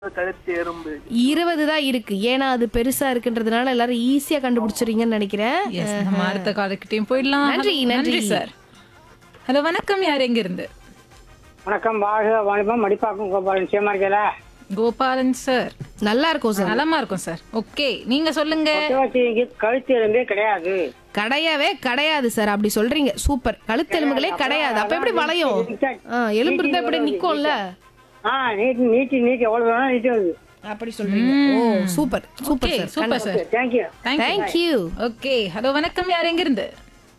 கழுத்து எறும்பு இருபது தான் இருக்கு ஏன்னா அது பெருசா இருக்குன்றதுனால எல்லாரும் ஈஸியா கண்டுபிடிச்சிருங்கன்னு நினைக்கிறேன் எஸ் நம்ம அடுத்த காலக்கிட்டையும் போயிடலாம் நன்றி, Hello, நன்றி. சார் ஹலோ வணக்கம் யார் எங்க இருந்து வணக்கம் வாழ்க வாணிபம் மடிப்பாக்கம் கோபாலன் சேமா இருக்கல கோபாலன் சார் நல்லா இருக்கும் சார் நலமா இருக்கும் சார் ஓகே நீங்க சொல்லுங்க சிவகாசிக்கு கழுத்து எலும்பே கிடையாது கிடையவே கிடையாது சார் அப்படி சொல்றீங்க சூப்பர் கழுத்தெலும்புகளே கிடையாது அப்ப எப்படி வளையும் ஆ, எலும்பு இருந்தா எப்படி நிக்கும்ல ஆ நீட்டி நீட்டி நீட்டி எவ்வளவு வேணா நீட்டி வருது அப்படி சொல்றீங்க oh super super okay sir super sir thank you thank you thank you okay hello வணக்கம் யார் எங்க இருந்து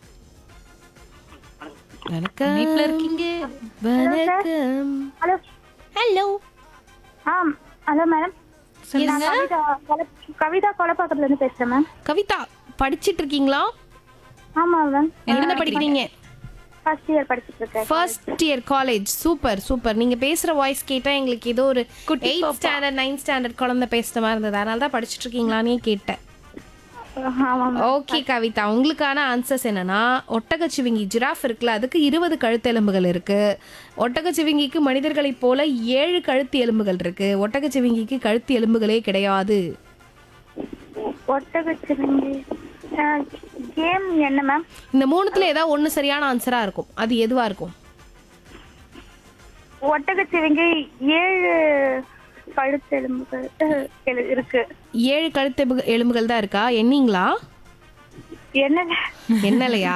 வணக்கம் வீட்ல இருக்கீங்க வணக்கம் ஹலோ ஹலோ ஆ ஹலோ மேடம் சொல்லுங்க கவிதா கொல- கவிதா கொலப்பாக்கத்துல இருந்து பேசுறேன் மேம் கவிதா படிச்சிட்டு இருக்கீங்களா ஆமா மேம் என்ன படிக்கிறீங்க ஃபர்ஸ்ட் இயர் படிச்சிட்டு இருக்கேன் first year college super super நீங்க பேசுற வாய்ஸ் கேட்டா எங்களுக்கு ஏதோ ஒரு எயிட் ஸ்டாண்டர்ட் நைன்த் ஸ்டாண்டர்ட் குழந்தை பேசுற மாதிரி இருந்தது அதனால தான் படிச்சிட்டு இருக்கீங்களான்னு கேட்டேன் ஆமா மேம் ஓகே கவிதா உங்களுக்கான ஆன்சர்ஸ் என்னன்னா ஒட்டகச்சிவிங்கி ஜிராஃப் இருக்குல்ல அதுக்கு இருபது கழுத்தெலும்புகள் இருக்கு ஒட்டகச்சிவிங்கிக்கு மனிதர்களைப் போல ஏழு கழுத்து எலும்புகள் இருக்கு ஒட்டகச்சிவிங்கிக்கு கழுத்து எலும்புகளே கிடையாது ஒட்டகச்சிவிங்கி கேம் என்ன மேம் இந்த மூணுத்துல ஏதாவது ஒண்ணு சரியான ஆன்சரா இருக்கும் அது எதுவா இருக்கும் ஒட்டகச்சிவிங்கி ஏழு கழுத்து எலும்புகள் அஹ், எழு- இருக்கு ஏழு கழுத்து எலும்பு- எலும்புகள் தான் இருக்கா எண்ணீங்களா என்ன என்னலையா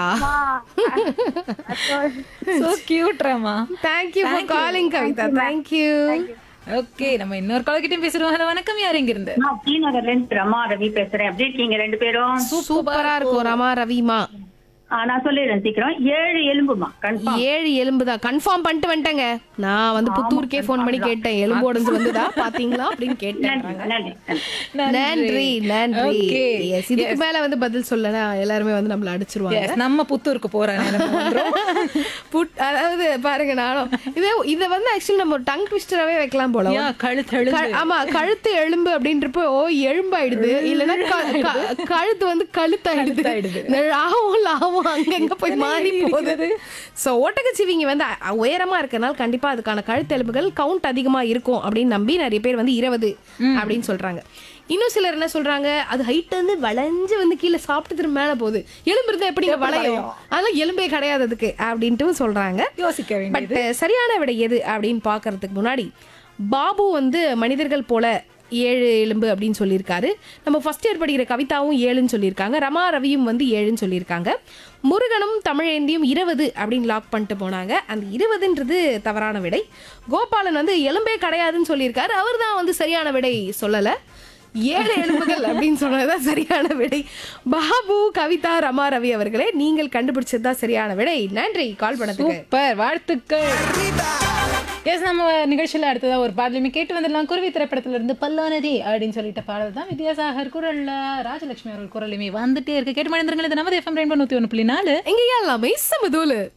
so cute Rama thank you for calling Kavitha thank you okay நம்ம இன்னொரு காலக்கிட்டையும் பேசுறோம் ஹலோ வணக்கம் யார் எங்க இருந்து நான் டி நகர்ல இருந்து ரமா ரவி பேசுறேன் எப்படி இருக்கீங்க ரெண்டு பேரும் சூப்பரா இருக்கும் ரமா ரவிமா ஆ, நான் சொல்லிடுறேன் சீக்கிரம் ஏழு எலும்புமா கன்ஃபார்ம் ஏழு எலும்பு தான் கன்ஃபார்ம் பண்ணிட்டு வந்துட்டேங்க நான் வந்து புத்தூருக்கே ஃபோன் பண்ணி கேட்டேன் எலும்பு உடஞ்சு வந்ததா பாத்தீங்களா அப்படின்னு கேட்டேன் நன்றி நன்றி நன்றி நன்றி Okay. Yes, இதுக்கு மேல வந்து பதில் சொல்லனா எல்லாருமே வந்து நம்மள அடிச்சிருவாங்க Yes, நம்ம புத்தூருக்கு போறேன் புட் அதாவது பாருங்க நானும் இதே இத வந்து ஆக்சுவலி நம்ம டங் ட்விஸ்டராவே வைக்கலாம் போல கழுத்து க- ஆமா கழுத்து எலும்பு அப்படின்றப்போ ஓ எலும்பாயிடுது இல்லைன்னா க- க- கழுத்து வந்து கழுத்தாயிடுது கழுத்தாயிடுது. இந்த ராவும் லாவும் அங்கங்க போய் மாறி போகுது சோ ஓட்டகச்சிவிங்க வந்து அ- உயரமா இருக்கறனால கண்டிப்பா அதுக்கான கழுத்து எலும்புகள் கவுண்ட் அதிகமா இருக்கும் அப்படின்னு நம்பி நிறைய பேர் வந்து இருபது அப்படின்னு சொல்றாங்க இன்னும் சிலர் என்ன சொல்றாங்க அது ஹைட் வந்து வளைஞ்சு வந்து கீழே சாப்பிட்டு திரும்ப மேல போகுது எலும்பு இருந்தா எப்படி வளையும் அதெல்லாம் எலும்பே கிடையாது அதுக்கு அப்படின்ட்டு சொல்றாங்க யோசிக்க வேண்டியது பட் சரியான விடை எது அப்படின்னு பார்க்கறதுக்கு முன்னாடி பாபு வந்து மனிதர்கள் போல ஏழு எலும்பு அப்படின்னு சொல்லியிருக்காரு நம்ம ஃபர்ஸ்ட் இயர் படிக்கிற கவிதாவும் ஏழுன்னு சொல்லியிருக்காங்க ரமா ரவியும் வந்து ஏழுன்னு சொல்லியிருக்காங்க முருகனும் தமிழேந்தியும் இருபது அப்படின்னு லாக் பண்ணிட்டு போனாங்க அந்த இருபதுன்றது தவறான விடை கோபாலன் வந்து எலும்பே கிடையாதுன்னு சொல்லியிருக்காரு அவர் தான் வந்து சரியான விடை சொல்லலை ஏழு எலும்புகள் அப்படின்னு சொன்னதுதான் சரியான விடை பாபு கவிதா ரமா ரவி அவர்களே நீங்கள் கண்டுபிடிச்சது தான் சரியான விடை நன்றி கால் பண்ணதுக்கு சூப்பர் வாழ்த்துக்கள் எஸ் நம்ம நிகழ்ச்சியில அடுத்ததா ஒரு பாடலுமே கேட்டு வந்துடலாம் குருவி திரைப்படத்துல இருந்து பல்லானதே அப்படின்னு சொல்லிட்ட பாடல் தான் வித்யாசாகர் குரல்ல ராஜலட்சுமி அவர்கள் குரலுமே வந்துட்டே இருக்கு கேட்டு மனிதர்கள் இது நமது எஃப்எம் ரெயின்போ நூத்தி ஒன்று புள்ளி நாலு எங்க எல்லாமே சமதூலு